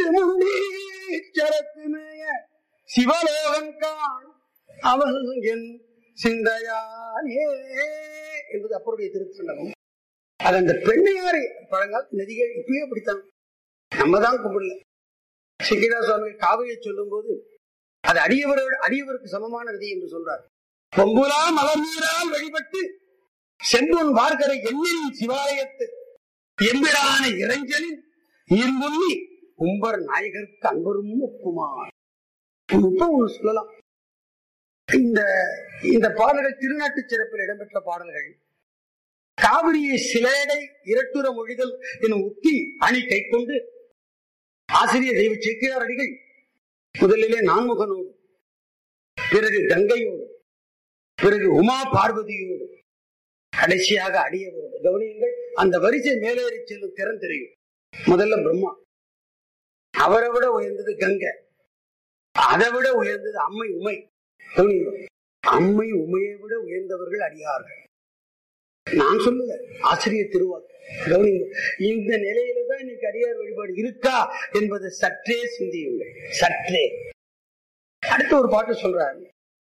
திருமுனீச்சரத்தினய சிவலோகங்கான் அவன் என் சிந்தையானே என்பது அப்பருடைய திருத்தண்டகம் அது அந்த பெண்ணையாரை பழங்காலத்து நதிகள் இப்பயே பிடித்தான் நம்ம தான் கும்பிடல சிக்கிரா சுவாமி காவிரியை சொல்லும் போது அது அடியவரோட அடியவருக்கு சமமான நதி என்று சொல்றார் பொங்குலா மலர் நீரால் வழிபட்டு செம்பொன் வார்கரை எண்ணில் சிவாலயத்து எம்பிரான இறைஞ்சலின் இரும்புள்ளி கும்பர் நாயகருக்கு அன்பரும் ஒப்புமார் இப்ப ஒண்ணு சொல்லலாம் இந்த இந்த பாடல்கள் திருநாட்டு சிறப்பில் இடம்பெற்ற பாடல்கள் காவிரியை சிலேடை இரட்டுற மொழிதல் எனும் உத்தி அணி கை கொண்டு ஆசிரியர் தெய்வ சேக்கிரார் அடிகள் முதலிலே நான்முகனோடு பிறகு கங்கையோடு பிறகு உமா பார்வதியோடு கடைசியாக அடியவரோடு கவனியுங்கள் அந்த வரிசை மேலேறி செல்லும் திறன் தெரியும் முதல்ல பிரம்மா அவரை விட உயர்ந்தது கங்கை அதை விட உயர்ந்தது அம்மை உமை கவனியுங்கள் அம்மை உமையை விட உயர்ந்தவர்கள் அடியார்கள் நான் சொல்லல ஆசிரியர் திருவாக்கு கவனிங்க இந்த நிலையில தான் இன்னைக்கு அடியார் வழிபாடு இருக்கா என்பதை சற்றே சிந்தியுங்கள் சற்றே அடுத்த ஒரு பாட்டு சொல்றாரு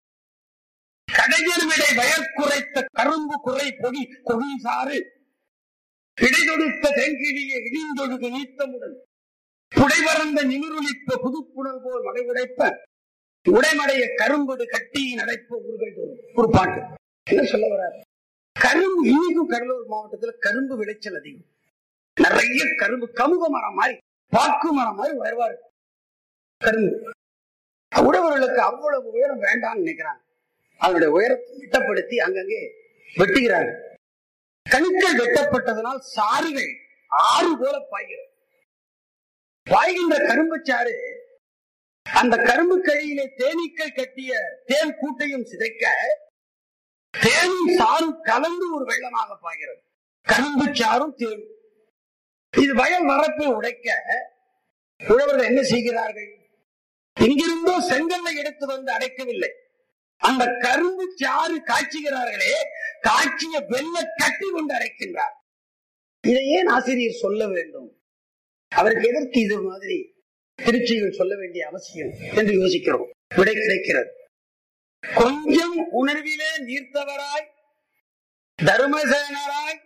கடைஞர்விடை வயற்குறைத்த கரும்பு குறை பொடி கொடி சாறு இடைதொடுத்த தென்கிழிய இடிந்தொழுகு நீத்தமுடன் புடைவறந்த நிமிருளிப்ப புதுப்புணல் போல் மடைவுடைப்ப உடைமடைய கரும்புடு கட்டி நடைப்ப ஊர்கள் தோறும் ஒரு பாட்டு என்ன சொல்ல வர்றாரு கரும்பு இன்னைக்கும் கடலூர் மாவட்டத்துல கரும்பு விளைச்சல் அதிகம் நிறைய கரும்பு கமுக மரம் மாதிரி பாக்கு மரம் மாதிரி வருவாரு கரும்பு உழவர்களுக்கு அவ்வளவு உயரம் வேண்டாம்னு நினைக்கிறாங்க அதனுடைய உயரத்தை திட்டப்படுத்தி அங்கங்கே வெட்டுகிறாங்க கணுக்கள் வெட்டப்பட்டதனால் சாறுகள் ஆறு போல பாய்கிறது பாய்கின்ற கரும்பு சாறு அந்த கரும்பு கழியிலே தேனீக்கள் கட்டிய தேன் கூட்டையும் சிதைக்க தேனும் சாரும் கலந்து ஒரு வெள்ளமாக பாய்கிறது கரும்பு சாரும் தேனும் இது வயல் வரப்பை உடைக்க உழவர்கள் என்ன செய்கிறார்கள் எங்கிருந்தோ செங்கல்லை எடுத்து வந்து அடைக்கவில்லை அந்த கரும்பு சாறு காய்ச்சுகிறார்களே காய்ச்சிய வெள்ள கட்டி கொண்டு அடைக்கின்றார் இதை ஏன் ஆசிரியர் சொல்ல வேண்டும் அவருக்கு எதற்கு இது மாதிரி திருச்சியில் சொல்ல வேண்டிய அவசியம் என்று யோசிக்கிறோம் விடை கிடைக்கிறது கொஞ்சம் உணர்விலே நீர்த்தவராய் தர்மசேனராய்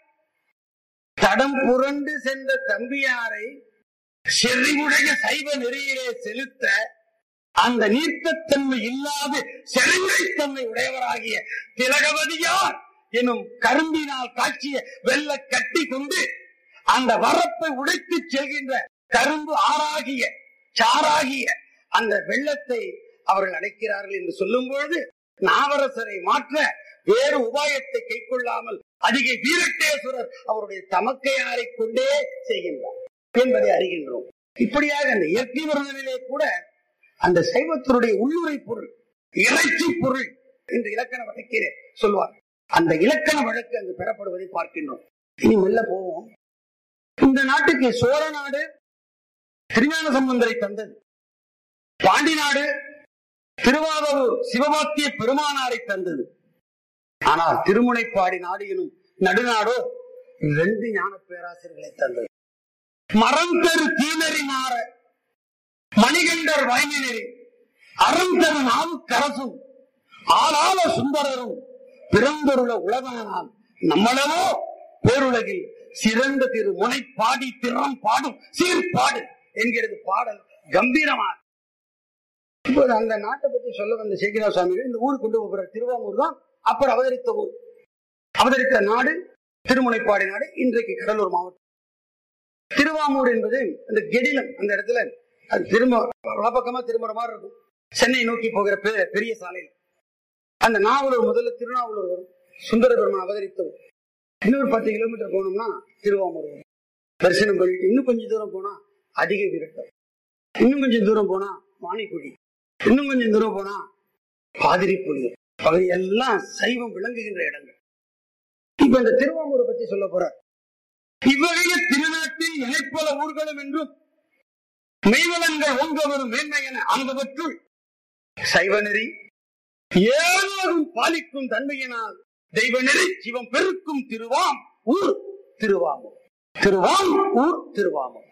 தடம் புரண்டு சென்ற தம்பியாரை செறிவுடைய சைவ நெறியிலே செலுத்த அந்த நீர்த்தத்தன்மை இல்லாது செழுமைத்தன்மை உடையவராகிய திலகவதியார் எனும் கரும்பினால் காட்சிய வெள்ள கட்டி கொண்டு அந்த வரப்பை உடைத்து செல்கின்ற கரும்பு ஆறாகிய சாராகிய அந்த வெள்ளத்தை அவர்கள் அடைக்கிறார்கள் என்று சொல்லும் பொழுது நாவரசரை மாற்ற வேறு உபாயத்தை கைக்கொள்ளாமல் அதிக வீரட்டேஸ்வரர் அவருடைய தமக்கையாரை கொண்டே செய்கின்றார் என்பதை அறிகின்றோம் இப்படியாக அந்த இயற்கை வருடனிலே கூட அந்த சைவத்தினுடைய உள்ளுரை பொருள் இறைச்சி பொருள் என்று இலக்கண வழக்கிலே சொல்வார் அந்த இலக்கண வழக்கு அங்கு பெறப்படுவதை பார்க்கின்றோம் இனி மெல்ல போவோம் இந்த நாட்டுக்கு சோழ நாடு திருஞான சம்பந்தரை தந்தது பாண்டி நாடு திருவாரூர் சிவபாத்திய பெருமானாரை தந்தது ஆனால் திருமுனைப்பாடி நாடு எனும் நடுநாடோ ரெண்டு ஞான பேராசிரியர்களை தந்தது மரம் தரு தீனறினார மணிகண்டர் வாய்மையினரே அறம் தரு நாவுக்கரசும் ஆளாள சுந்தரரும் பிறந்தருள உலகனால் நம்மளவோ பேருலகில் சிறந்த திரு முனைப்பாடி திறம் பாடும் சீர்பாடு என்கிறது பாடல் கம்பீரமாக இப்போது அந்த நாட்டை பத்தி சொல்ல வந்த சேகிரா சுவாமிகள் இந்த ஊருக்கு கொண்டு போகிற திருவாமூர் தான் அப்புறம் அவதரித்த ஊர் அவதரித்த நாடு திருமுனைப்பாடி நாடு இன்றைக்கு கடலூர் மாவட்டம் திருவாமூர் என்பது அந்த கெடிலம் அந்த இடத்துல அது திரும்ப வலப்பக்கமா திரும்புற மாதிரி இருக்கும் சென்னை நோக்கி போகிற பெ- பெரிய சாலையில் அந்த நாவலூர் முதல்ல திருநாவலூர் வரும் சுந்தர பெருமான் அவதரித்தவர் இன்னொரு பத்து கிலோமீட்டர் போனோம்னா திருவாமூர் வரும் தரிசனம் பண்ணிட்டு இன்னும் கொஞ்சம் தூரம் போனா அதிக விரட்டம் இன்னும் கொஞ்சம் தூரம் போனா வாணிக்குடி இன்னும் கொஞ்சம் தூரம் போனா பாதிரிப்புலி அவை எல்லாம் சைவம் விளங்குகின்ற இடங்கள் இப்ப இந்த திருவாமூரை பத்தி சொல்ல போறார் இவ்வகைய திருநாட்டில் இணைப்பல ஊர்களும் என்றும் மெய்வளங்கள் ஓங்க வரும் மேன்மை என அங்கவற்றுள் சைவநெறி ஏழோரும் பாலிக்கும் தன்மையினால் தெய்வநெறி சிவம் பெருக்கும் திருவாம் ஊர் திருவாமூர் திருவாம் ஊர் திருவாமூர்